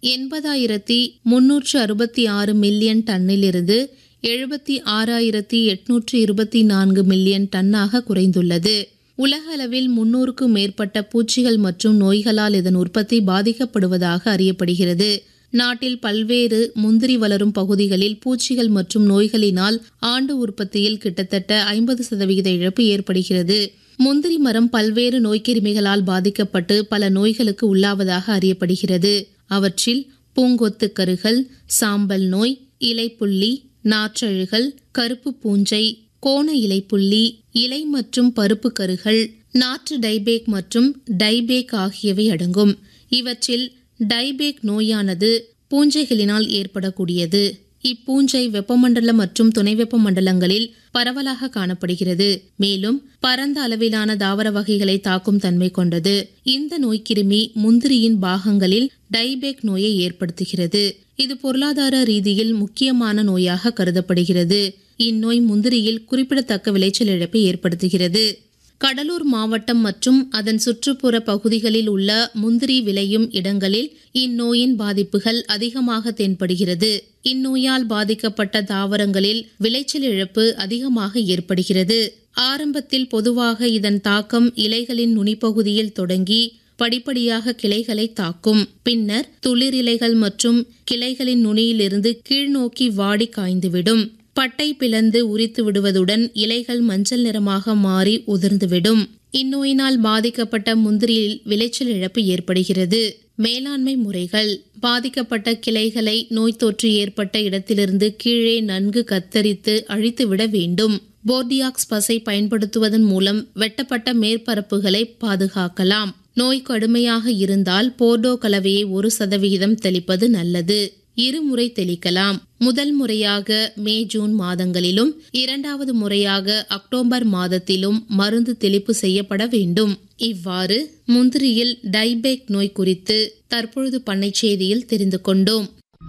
எண்பதாயிரத்தி முன்னூற்று அறுபத்தி ஆறு மில்லியன் டன்னிலிருந்து எழுபத்தி ஆறாயிரத்தி எட்நூற்று இருபத்தி நான்கு மில்லியன் டன்னாக குறைந்துள்ளது உலக அளவில் முன்னூறுக்கும் மேற்பட்ட பூச்சிகள் மற்றும் நோய்களால் இதன் உற்பத்தி பாதிக்கப்படுவதாக அறியப்படுகிறது நாட்டில் பல்வேறு முந்திரி வளரும் பகுதிகளில் பூச்சிகள் மற்றும் நோய்களினால் ஆண்டு உற்பத்தியில் கிட்டத்தட்ட ஐம்பது சதவிகித இழப்பு ஏற்படுகிறது முந்திரி மரம் பல்வேறு நோய்க்கிருமிகளால் பாதிக்கப்பட்டு பல நோய்களுக்கு உள்ளாவதாக அறியப்படுகிறது அவற்றில் பூங்கொத்து கருகள் சாம்பல் நோய் இலைப்புள்ளி நாற்றழுகல் கருப்பு பூஞ்சை கோண இலைப்புள்ளி இலை மற்றும் பருப்பு கருகள் நாற்று டைபேக் மற்றும் டைபேக் ஆகியவை அடங்கும் இவற்றில் டைபேக் நோயானது பூஞ்சைகளினால் ஏற்படக்கூடியது இப்பூஞ்சை வெப்பமண்டல மற்றும் துணை வெப்பமண்டலங்களில் பரவலாக காணப்படுகிறது மேலும் பரந்த அளவிலான தாவர வகைகளை தாக்கும் தன்மை கொண்டது இந்த நோய்க்கிருமி முந்திரியின் பாகங்களில் டைபேக் நோயை ஏற்படுத்துகிறது இது பொருளாதார ரீதியில் முக்கியமான நோயாக கருதப்படுகிறது இந்நோய் முந்திரியில் குறிப்பிடத்தக்க விளைச்சல் இழப்பை ஏற்படுத்துகிறது கடலூர் மாவட்டம் மற்றும் அதன் சுற்றுப்புற பகுதிகளில் உள்ள முந்திரி விளையும் இடங்களில் இந்நோயின் பாதிப்புகள் அதிகமாக தென்படுகிறது இந்நோயால் பாதிக்கப்பட்ட தாவரங்களில் விளைச்சல் இழப்பு அதிகமாக ஏற்படுகிறது ஆரம்பத்தில் பொதுவாக இதன் தாக்கம் இலைகளின் நுனிப்பகுதியில் தொடங்கி படிப்படியாக கிளைகளை தாக்கும் பின்னர் துளிரிலைகள் மற்றும் கிளைகளின் நுனியிலிருந்து கீழ்நோக்கி வாடி காய்ந்துவிடும் பட்டை பிளந்து உரித்து விடுவதுடன் இலைகள் மஞ்சள் நிறமாக மாறி உதிர்ந்துவிடும் இந்நோயினால் பாதிக்கப்பட்ட முந்திரியில் விளைச்சல் இழப்பு ஏற்படுகிறது மேலாண்மை முறைகள் பாதிக்கப்பட்ட கிளைகளை நோய் தொற்று ஏற்பட்ட இடத்திலிருந்து கீழே நன்கு கத்தரித்து அழித்துவிட வேண்டும் போர்டியாக்ஸ் பசை பயன்படுத்துவதன் மூலம் வெட்டப்பட்ட மேற்பரப்புகளை பாதுகாக்கலாம் நோய் கடுமையாக இருந்தால் போர்டோ கலவையை ஒரு சதவிகிதம் தெளிப்பது நல்லது இருமுறை தெளிக்கலாம் முதல் முறையாக மே ஜூன் மாதங்களிலும் இரண்டாவது முறையாக அக்டோபர் மாதத்திலும் மருந்து தெளிப்பு செய்யப்பட வேண்டும் இவ்வாறு முந்திரியில் டைபேக் நோய் குறித்து தற்பொழுது பண்ணை செய்தியில் தெரிந்து கொண்டோம்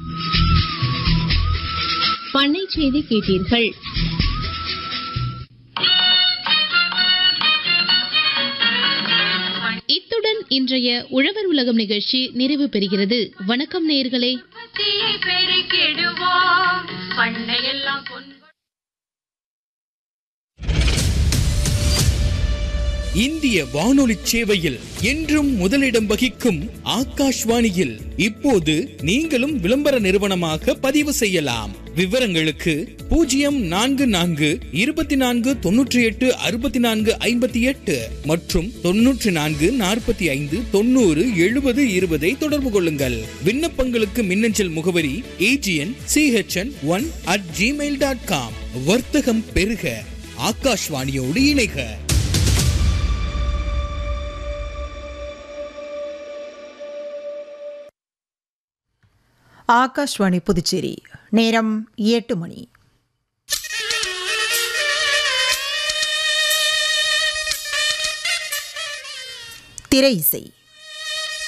பண்ணை செய்தி கேட்டீர்கள் இத்துடன் இன்றைய உழவர் உலகம் நிகழ்ச்சி நிறைவு பெறுகிறது வணக்கம் நேயர்களே உற்பத்தியை பெருக்கிடுவோம் பண்ணையெல்லாம் பொன் இந்திய வானொலி சேவையில் என்றும் முதலிடம் வகிக்கும் ஆகாஷ்வாணியில் இப்போது நீங்களும் விளம்பர நிறுவனமாக பதிவு செய்யலாம் விவரங்களுக்கு பூஜ்ஜியம் நான்கு நான்கு இருபத்தி நான்கு தொன்னூற்றி எட்டு அறுபத்தி நான்கு ஐம்பத்தி எட்டு மற்றும் தொன்னூற்றி நான்கு நாற்பத்தி ஐந்து தொண்ணூறு எழுபது இருபதை தொடர்பு கொள்ளுங்கள் விண்ணப்பங்களுக்கு மின்னஞ்சல் முகவரி AGN CHN one at Gmail dot com வர்த்தகம் பெருக ஆகாஷ்வாணியோடு இணைக ஆகாஷ்வாணி புதுச்சேரி நேரம் எட்டு மணி திரை இசை